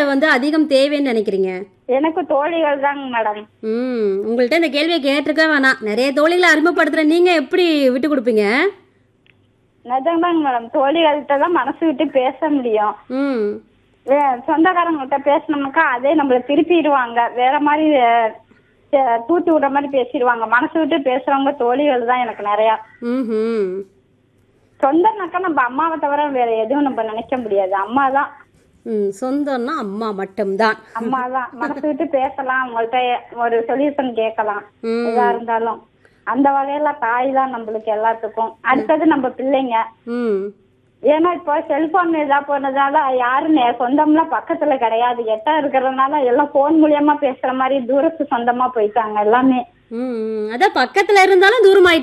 வந்து அதிகம் தேவைன்னு நினைக்கிறீங்க எனக்கு தோழிகள் தாங்க மேடம் ம் உங்கள்கிட்ட இந்த கேள்வியை கேட்டிருக்க வேணாம் நிறைய தோழிகளை அறிமுகப்படுத்துற நீங்க எப்படி விட்டு கொடுப்பீங்க நிஜம்தாங்க மேடம் தோழிகள்கிட்ட தான் மனசு விட்டு பேச முடியும் ம் வே- சொந்தக்காரங்கள்ட்ட பேசினோம்னாக்கா அதே நம்மள திருப்பிடுவாங்க வேற மாதிரி அஹ், அஹ், தூத்தி விடுற மாதிரி பேசிடுவாங்க மனசு விட்டு பேசுறவங்க தோழிகள் தான் எனக்கு நிறையா ம் சொந்தம்னாக்கா நம்ம அம்மாவை தவிர வேற எதுவும் நம்ம நினைக்க முடியாது அம்மா தான் ம் சொந்தம்னா அம்மா மட்டும்தான் அம்மா தான் மனசு விட்டு பேசலாம் உங்கள்ட்ட ஒரு சொல்யூஷன் கேட்கலாம் ம். எதா இருந்தாலும் அந்த வகையில தாய் தான் நம்மளுக்கு எல்லாத்துக்கும் அடுத்தது நம்ம பிள்ளைங்க ம் ஏன்னா இப்போ செல்போன் இதா போனதால யாரும் நே- சொந்தம்லாம் பக்கத்துல கிடையாது எட்டா இருக்கிறதுனால எல்லாம் போன் மூலியமா பேசுற மாதிரி தூரத்து சொந்தமா போயிட்டாங்க எல்லாமே ம் ம். அதான் பக்கத்துல இருந்தாலும் தூரமாயிட்டாங்க